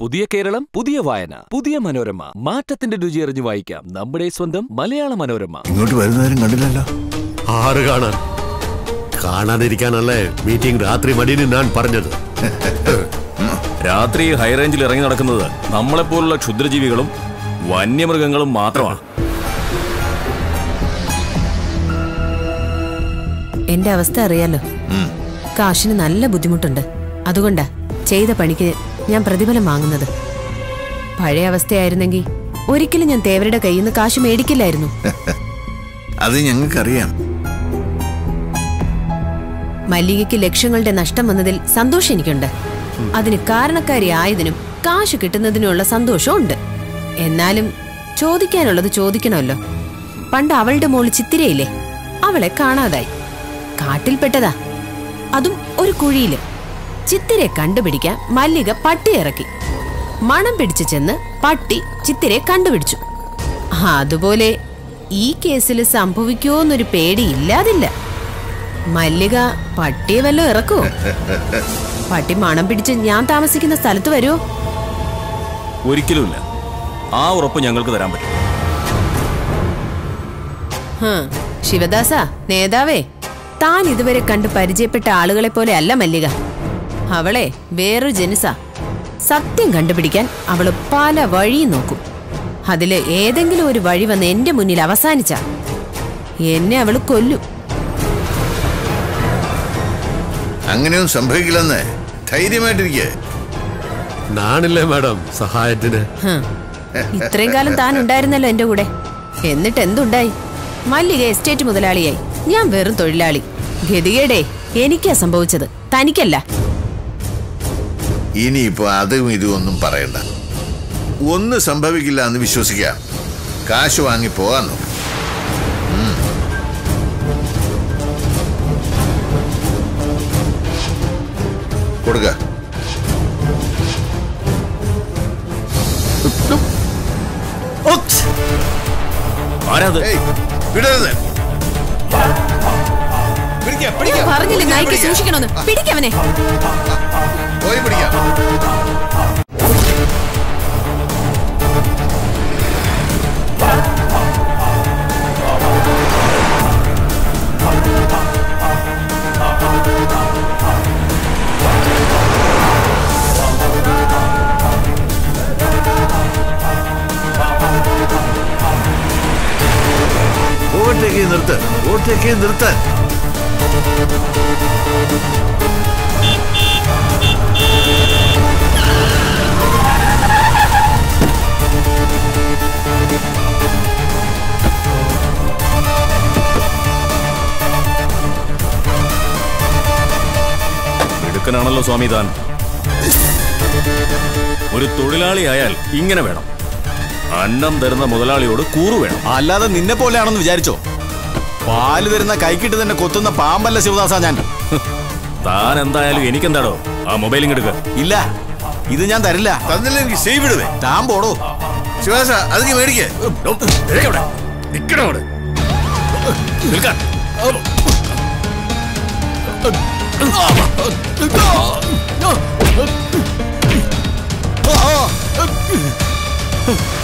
പുതിയ കേരളം പുതിയ വായന പുതിയ മനോരമ മാറ്റത്തിന്റെ രുചി അറിഞ്ഞു വായിക്കാം നമ്മുടെ സ്വന്തം മലയാള മനോരമ ഇങ്ങോട്ട് വരുന്നവരും കണ്ടില്ലല്ലോ ആറ് കാണാൻ കാണാതിരിക്കാനല്ലേ മീറ്റിംഗ് രാത്രി മടിന് ഞാൻ പറഞ്ഞത് രാത്രി ഹൈറേഞ്ചിൽ ഇറങ്ങി നടക്കുന്നത് നമ്മളെപ്പോലുള്ള ക്ഷുദ്രജീവികളും വന്യമൃഗങ്ങളും മാത്രമാണ് എന്റെ അവസ്ഥ അറിയാലോ കാശിന് നല്ല ബുദ്ധിമുട്ടുണ്ട് അതുകൊണ്ടാ ചെയ്ത പണിക്ക് ഞാൻ പ്രതിഫലം വാങ്ങുന്നത് പഴയ അവസ്ഥയായിരുന്നെങ്കിൽ ഒരിക്കലും ഞാൻ തേവരുടെ കയ്യിൽ നിന്ന് കാശ് മേടിക്കില്ലായിരുന്നു അത് ഞങ്ങൾക്കറിയാം മല്ലികയ്ക്ക് ലക്ഷങ്ങളുടെ നഷ്ടം വന്നതിൽ സന്തോഷം എനിക്കുണ്ട് അതിന് കാരണക്കാരി ആയതിനും കാശ് കിട്ടുന്നതിനുള്ള സന്തോഷവും ഉണ്ട് എന്നാലും ചോദിക്കാനുള്ളത് ചോദിക്കണമല്ലോ പണ്ട് അവളുടെ മോള് ചിത്തിരയില്ലേ അവളെ കാണാതായി കാട്ടിൽപ്പെട്ടതാ അതും ഒരു കുഴിയില് ചിത്തിരെ കണ്ടുപിടിക്കാൻ മല്ലിക പട്ടി ഇറക്കി മണം പിടിച്ചു ചെന്ന് പട്ടി ചിത്തിരെ കണ്ടുപിടിച്ചു അതുപോലെ ഈ കേസിൽ സംഭവിക്കുമോന്നൊരു പേടി ഇല്ലാതില്ല മല്ലിക പട്ടിയെ വല്ലതും ഇറക്കുവോ പട്ടി മണം പിടിച്ച് ഞാൻ താമസിക്കുന്ന സ്ഥലത്ത് വരുമോ ഒരിക്കലുമില്ല ആ ഉറപ്പ് ഞങ്ങൾക്ക് തരാൻ പറ്റും ഹ്, ശിവദാസ നേതാവേ താൻ ഇതുവരെ കണ്ട് പരിചയപ്പെട്ട ആളുകളെ പോലെ അല്ല മല്ലിക അവളെ വേറൊരു ജനുസ സത്യം കണ്ടുപിടിക്കാൻ അവള് പല വഴിയും നോക്കും അതില് ഏതെങ്കിലും ഒരു വഴി വന്ന് എന്റെ മുന്നിൽ അവസാനിച്ച എന്നെ അവള് കൊല്ലും അങ്ങനെയൊന്നും സംഭവിക്കില്ലെന്ന് ധൈര്യമായിട്ടിരിക്കെ നാണില്ലേ മാഡം സഹായത്തിന് ഹ്, ഇത്രയും കാലം താൻ ഉണ്ടായിരുന്നല്ലോ എന്റെ കൂടെ എന്നിട്ട് എന്തുണ്ടായി മല്ലിക എസ്റ്റേറ്റ് മുതലാളിയായി ഞാൻ വെറും തൊഴിലാളി ഗതികേടേ എനിക്കാ സംഭവിച്ചത് തനിക്കല്ല ഇനിയിപ്പോ അതും ഇതും ഒന്നും പറയണ്ട ഒന്നും സംഭവിക്കില്ല എന്ന് വിശ്വസിക്കാം കാശ് വാങ്ങി പോകാൻ നോക്ക്. ഉം. കൊടുക്ക ആരാത് ഏയ് വിടരുത് പറഞ്ഞില്ലേ നായിക്ക് സൂക്ഷിക്കണമെന്ന് പിടിക്കവനെ പോയി പിടിക്കാം ഓവർടേക്ക് നിർത്ത് ഓവർടേക്ക് നിർത്ത് മിടുക്കനാണല്ലോ സ്വാമി താൻ ഒരു തൊഴിലാളിയായാൽ ഇങ്ങനെ വേണം അന്നം തരുന്ന മുതലാളിയോട് കൂറു വേണം അല്ലാതെ നിന്നെ പോലെയാണെന്ന് വിചാരിച്ചോ പാല് തരുന്ന കൈക്കിട്ട് തന്നെ കൊത്തുന്ന പാമ്പല്ല ശിവദാസ ഞാൻ താൻ എന്തായാലും എനിക്കെന്താടോ ആ മൊബൈൽ ഇങ്ങെടുക്ക ഇല്ല ഇത് ഞാൻ തരില്ല തന്നില്ല എനിക്ക് സേവ് ഇടുവേ താൻ പോടോ ശിവാസ അത് നീ മേടിക്കേ നിൽക്കാൻ ആ